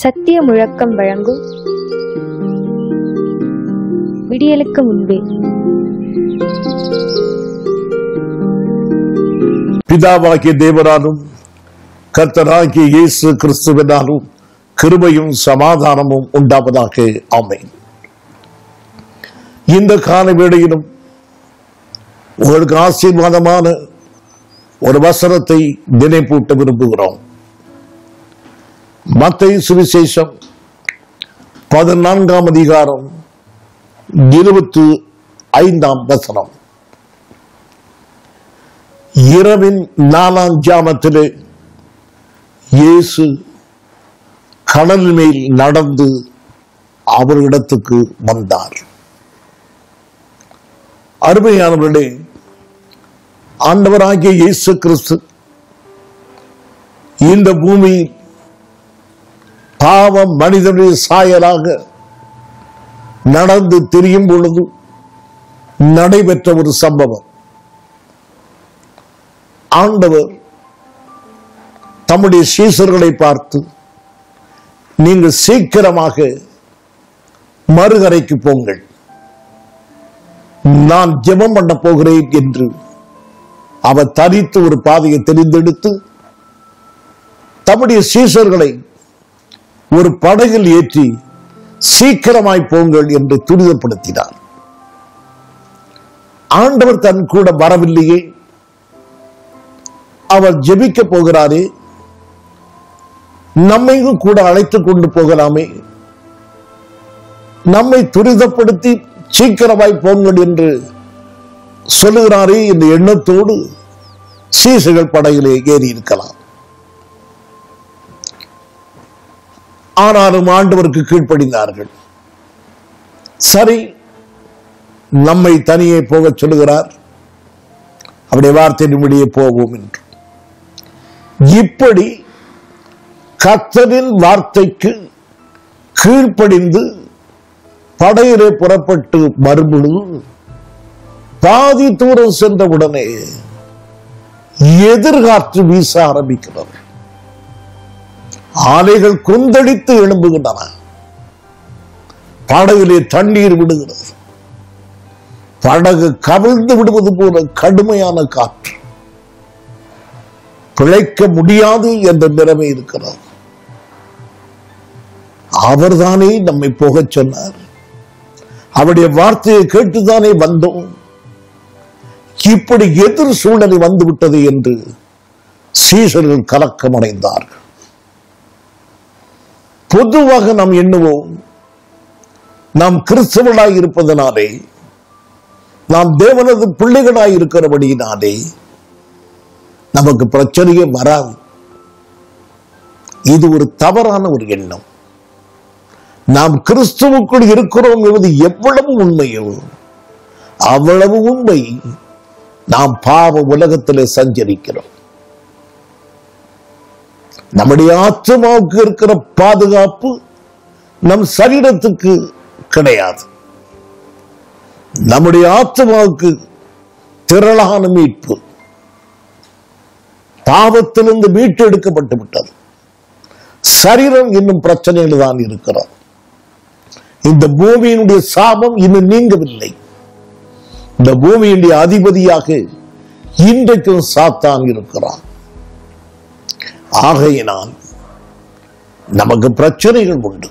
சத்திய முழக்கம் வழங்கும் விடியலுக்கு முன்பே பிதாவாகிய தேவனாலும் கர்த்தராகிய இயேசு கிறிஸ்துவினாலும் கிருபையும் சமாதானமும் உண்டாவதாக ஆமென் இந்த கால வேளையிலும் உங்களுக்கு ஆசீர்வாதமான ஒரு வசனத்தை நினைப்பூட்ட விரும்புகிறோம் மத்திய சுவிசேஷம் பதினான்காம் அதிகாரம் இருபத்தி ஐந்தாம் வசனம் இரவின் நாலாம் ஜாமத்திலே இயேசு கடல் மேல் நடந்து அவரிடத்துக்கு வந்தார் அருமையானவர்களே ஆண்டவராகிய இயேசு கிறிஸ்து இந்த பூமியில் பாவ மனிதனுடைய சாயலாக நடந்து திரியும் பொழுது நடைபெற்ற ஒரு சம்பவம் ஆண்டவர் தம்முடைய சீசர்களை பார்த்து நீங்கள் சீக்கிரமாக மறுகரைக்கு போங்கள் நான் ஜெபம் பண்ண போகிறேன் என்று அவர் தனித்து ஒரு பாதையை தெரிந்தெடுத்து தம்முடைய சீசர்களை ஒரு படகில் ஏற்றி சீக்கிரமாய் போங்கள் என்று துரிதப்படுத்தினார் ஆண்டவர் தன் கூட வரவில்லையே அவர் ஜெபிக்க போகிறாரே நம்மையும் கூட அழைத்துக் கொண்டு போகலாமே நம்மை துரிதப்படுத்தி சீக்கிரமாய் போங்கள் என்று சொல்லுகிறாரே என்ற எண்ணத்தோடு சீசுகள் படகிலே ஏறி இருக்கலாம் ஆனாலும் ஆண்டவருக்கு கீழ்ப்படிந்தார்கள் சரி நம்மை தனியே போகச் சொல்லுகிறார் அவருடைய வார்த்தையின்படியே போவோம் என்று இப்படி கர்த்தரின் வார்த்தைக்கு கீழ்ப்படிந்து படையிலே புறப்பட்டு மறுபொழுது பாதி தூரம் சென்றவுடனே எதிர்காற்று வீச ஆரம்பிக்கிறது ஆலைகள் கொந்தளித்து எழும்புகின்றன படகிலே தண்ணீர் விடுகிறது படகு கவிழ்ந்து விடுவது போல கடுமையான காற்று பிழைக்க முடியாது என்ற நிலைமை இருக்கிறது அவர்தானே நம்மை போகச் சொன்னார் அவருடைய வார்த்தையை கேட்டுதானே வந்தோம் இப்படி எதிர் சூழ்நிலை வந்துவிட்டது என்று சீசர்கள் கலக்கமடைந்தார்கள் பொதுவாக நாம் எண்ணுவோம் நாம் கிறிஸ்தவர்களாய் இருப்பதனாலே நாம் தேவனது பிள்ளைகளாய் இருக்கிறபடியினாலே நமக்கு பிரச்சனையே வராது இது ஒரு தவறான ஒரு எண்ணம் நாம் கிறிஸ்துவுக்குள் இருக்கிறோம் என்பது எவ்வளவு உண்மையோ அவ்வளவு உண்மை நாம் பாவ உலகத்திலே சஞ்சரிக்கிறோம் நம்முடைய ஆத்மாவுக்கு இருக்கிற பாதுகாப்பு நம் சரீரத்துக்கு கிடையாது நம்முடைய ஆத்மாவுக்கு திரளான மீட்பு பாவத்திலிருந்து மீட்டு எடுக்கப்பட்டு விட்டது சரீரம் இன்னும் பிரச்சனையில் தான் இருக்கிறோம் இந்த பூமியினுடைய சாபம் இன்னும் நீங்கவில்லை இந்த பூமியினுடைய அதிபதியாக இன்றைக்கும் சாத்தான் இருக்கிறான் ஆகையினால் நமக்கு பிரச்சனைகள் உண்டு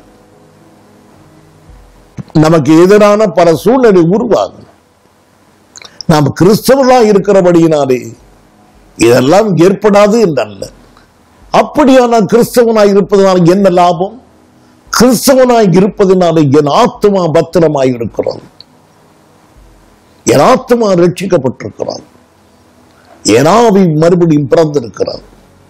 நமக்கு எதிரான பல சூழ்நிலை உருவாகும் நாம் கிறிஸ்தவர்களா இருக்கிறபடியினாலே இதெல்லாம் ஏற்படாது என்றல்ல அப்படியானால் கிறிஸ்தவனாய் இருப்பதனால் என்ன லாபம் கிறிஸ்தவனாய் இருப்பதனால என் ஆத்மா பத்திரமாய் இருக்கிறது என் ஆத்மா ரட்சிக்கப்பட்டிருக்கிறது என் ஆவி மறுபடியும் பிறந்திருக்கிறது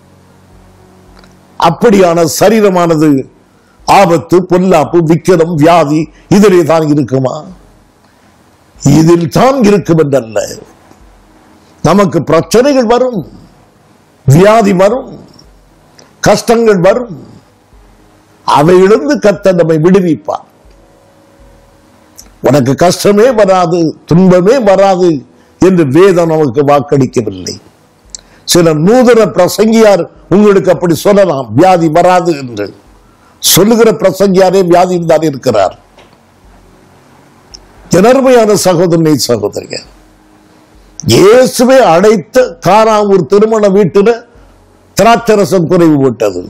அப்படியான சரீரமானது ஆபத்து பொல்லாப்பு விக்கிரம் வியாதி இதிலே தான் இருக்குமா இதில் தான் இருக்கும் என்றல்ல நமக்கு பிரச்சனைகள் வரும் வியாதி வரும் கஷ்டங்கள் வரும் அவையிலிருந்து கத்த நம்மை விடுவிப்பார் உனக்கு கஷ்டமே வராது துன்பமே வராது என்று வேதம் நமக்கு வாக்களிக்கவில்லை சில நூதன பிரசங்கியார் உங்களுக்கு அப்படி சொல்லலாம் வியாதி வராது என்று சொல்லுகிற பிரசங்கியாரே வியாதியில் தான் இருக்கிறார் எனர்மையான சகோதரனை சகோதரிய இயேசுவை அடைத்த காராவூர் திருமண வீட்டில திராட்சரசம் குறைவு விட்டது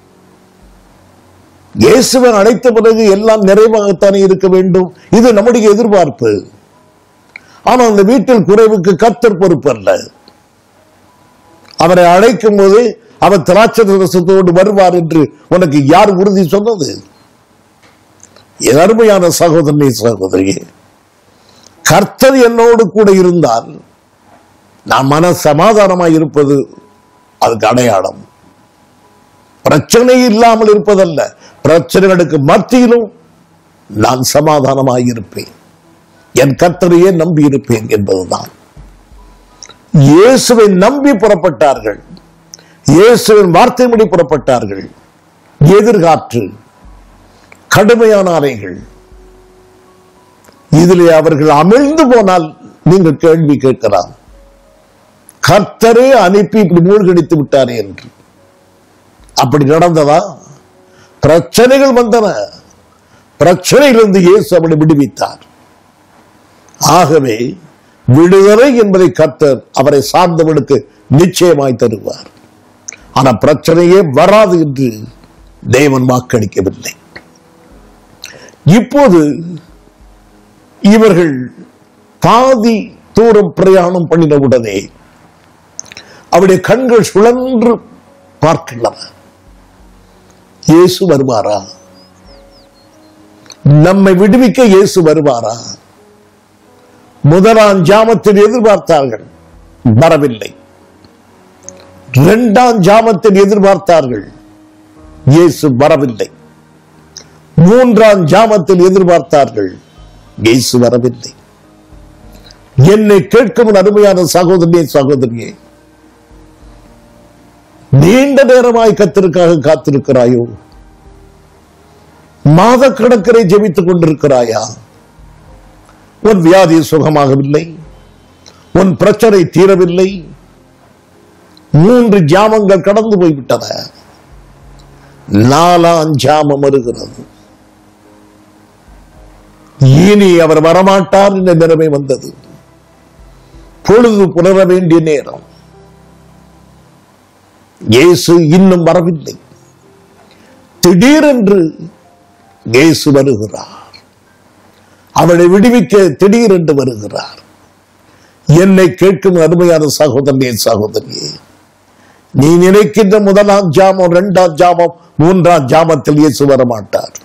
இயேசுவை அழைத்த பிறகு எல்லாம் நிறைவாகத்தானே இருக்க வேண்டும் இது நம்முடைய எதிர்பார்ப்பு ஆனால் அந்த வீட்டில் குறைவுக்கு கத்தர் பொறுப்பு அல்ல அவரை அழைக்கும் போது அவர் திராட்சை ரசத்தோடு வருவார் என்று உனக்கு யார் உறுதி சொன்னது என் அருமையான சகோதரனே சகோதரியே கர்த்தர் என்னோடு கூட இருந்தால் நான் மன சமாதானமாய் இருப்பது அதுக்கு அடையாளம் பிரச்சனை இல்லாமல் இருப்பதல்ல பிரச்சனைகளுக்கு மத்தியிலும் நான் சமாதானமாய் இருப்பேன் என் கர்த்தரையே நம்பி இருப்பேன் என்பதுதான் இயேசுவை நம்பி புறப்பட்டார்கள் இயேசுவின் வார்த்தைப்படி புறப்பட்டார்கள் எதிர்காற்று கடுமையான அறைகள் இதிலே அவர்கள் அமிழ்ந்து போனால் நீங்கள் கேள்வி கேட்கலாம் கர்த்தரே அனுப்பி இப்படி மூழ்கடித்து விட்டாரே என்று அப்படி நடந்ததா பிரச்சனைகள் வந்தன பிரச்சனையிலிருந்து இயேசு அவனை விடுவித்தார் ஆகவே விடுதலை என்பதை கர்த்தர் அவரை சார்ந்தவனுக்கு நிச்சயமாய் தருவார் ஆனா பிரச்சனையே வராது என்று தேவன் வாக்களிக்கவில்லை இப்போது இவர்கள் பாதி தூரம் பிரயாணம் பண்ணின உடனே அவருடைய கண்கள் சுழன்று பார்க்கின்றன இயேசு வருவாரா நம்மை விடுவிக்க இயேசு வருவாரா முதலாம் ஜாமத்தில் எதிர்பார்த்தார்கள் வரவில்லை இரண்டாம் ஜாமத்தில் எதிர்பார்த்தார்கள் இயேசு வரவில்லை மூன்றாம் ஜாமத்தில் எதிர்பார்த்தார்கள் இயேசு வரவில்லை என்னை கேட்கும் அருமையான சகோதரியே சகோதரியே நீண்ட நேரமாய் கத்திற்காக காத்திருக்கிறாயோ மாத கணக்கரை ஜெபித்துக் கொண்டிருக்கிறாயா உன் வியாதி சுகமாகவில்லை உன் பிரச்சனை தீரவில்லை மூன்று ஜாமங்கள் கடந்து போய்விட்டன நாலாம் ஜாமம் வருகிறது இனி அவர் வரமாட்டார் என்ற நிலைமை வந்தது பொழுது புலர வேண்டிய நேரம் இயேசு இன்னும் வரவில்லை திடீரென்று இயேசு வருகிறார் அவளை விடுவிக்க திடீரென்று வருகிறார் என்னை கேட்கும் அருமையான சகோதரனே சகோதரியே நீ நினைக்கின்ற முதலாம் ஜாமம் இரண்டாம் ஜாமம் மூன்றாம் ஜாமத்தில் இயேசு வரமாட்டார்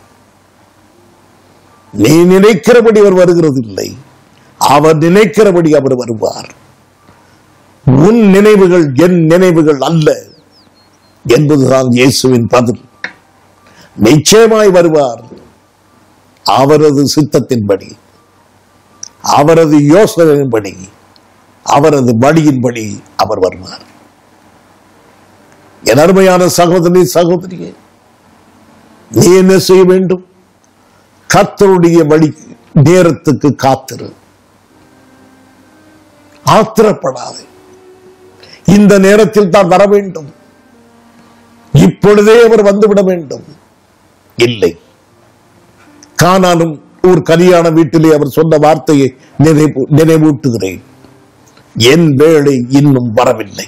நீ நினைக்கிறபடி அவர் வருகிறது இல்லை அவர் நினைக்கிறபடி அவர் வருவார் உன் நினைவுகள் என் நினைவுகள் அல்ல என்பதுதான் இயேசுவின் பதில் நிச்சயமாய் வருவார் அவரது சித்தத்தின்படி அவரது யோசனையின்படி அவரது வழியின்படி அவர் வருவார் என் அருமையான சகோதரி சகோதரியே நீ என்ன செய்ய வேண்டும் கர்த்தருடைய வழி நேரத்துக்கு காத்திரு ஆத்திரப்படாது இந்த நேரத்தில் தான் வர வேண்டும் இப்பொழுதே அவர் வந்துவிட வேண்டும் இல்லை காணாலும் ஒரு கல்யாண வீட்டிலே அவர் சொன்ன வார்த்தையை நினைவு நினைவூட்டுகிறேன் என் வேலை இன்னும் வரவில்லை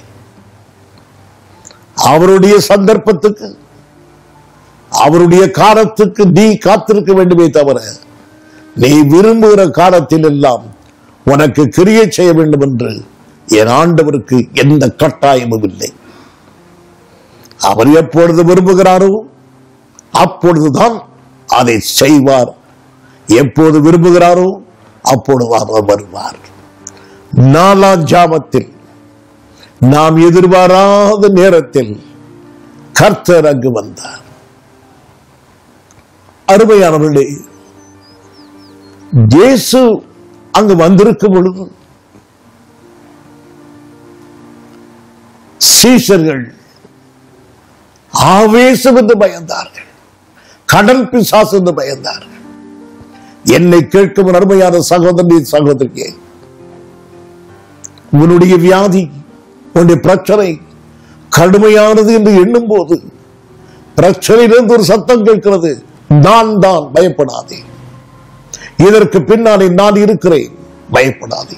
அவருடைய சந்தர்ப்பத்துக்கு அவருடைய காலத்துக்கு நீ காத்திருக்க வேண்டுமே தவிர நீ விரும்புகிற காலத்தில் எல்லாம் உனக்கு கிரியை செய்ய வேண்டும் என்று என் ஆண்டவருக்கு எந்த கட்டாயமும் இல்லை அவர் எப்பொழுது விரும்புகிறாரோ அப்பொழுதுதான் அதை செய்வார் எப்போது விரும்புகிறாரோ அப்பொழுது அவர் வருவார் நாலாம் ஜாமத்தில் நாம் எதிர்பாராத நேரத்தில் கர்த்தர் அங்கு வந்தார் அருமையானவர்களே இயேசு அங்கு வந்திருக்கும் பொழுது சீஷர்கள் ஆவேசம் என்று பயந்தார்கள் கடல் பிசாசு என்று பயந்தார்கள் என்னை கேட்கும் அருமையான சகோதரி சகோதரியே உன்னுடைய வியாதி உன்னுடைய பிரச்சனை கடுமையானது என்று எண்ணும் போது பிரச்சனையிலிருந்து ஒரு சத்தம் கேட்கிறது நான் தான் பயப்படாதே இதற்கு பின்னாலே நான் இருக்கிறேன் பயப்படாதே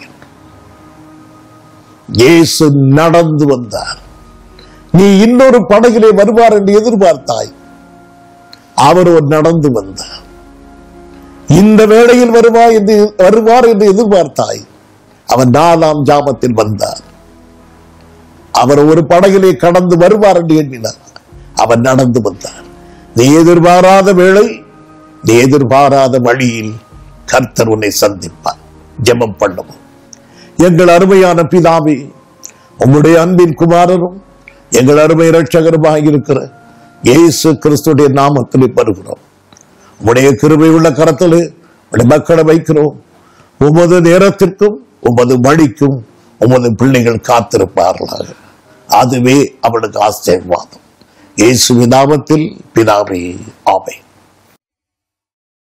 இயேசு நடந்து வந்தார் நீ இன்னொரு படகிலே வருவார் என்று எதிர்பார்த்தாய் அவரோ நடந்து வந்தார் இந்த வேளையில் வருவாய் என்று வருவார் என்று எதிர்பார்த்தாய் அவர் நாலாம் ஜாமத்தில் வந்தார் அவர் ஒரு படகிலே கடந்து வருவார் என்று எண்ணினார் அவர் நடந்து வந்தார் நீ எதிர்பாராத வேளை நீ எதிர்பாராத வழியில் கர்த்தர் உன்னை சந்திப்பார் ஜெபம் பண்ணுவோம் எங்கள் அருமையான பிதாவே உம்முடைய அன்பின் குமாரரும் எங்கள் அருமை இரட்சகருமாக இருக்கிற இயேசு கிறிஸ்துடைய நாமத்தில் வருகிறோம் உம்முடைய கிருபை உள்ள கரத்திலே உடைய மக்களை வைக்கிறோம் உமது நேரத்திற்கும் உமது வழிக்கும் உமது பிள்ளைகள் காத்திருப்பார்களாக அதுவே அவளுக்கு ஆசீர்வாதம் இயேசுவின் நாமத்தில் பிதாவே ஆமென்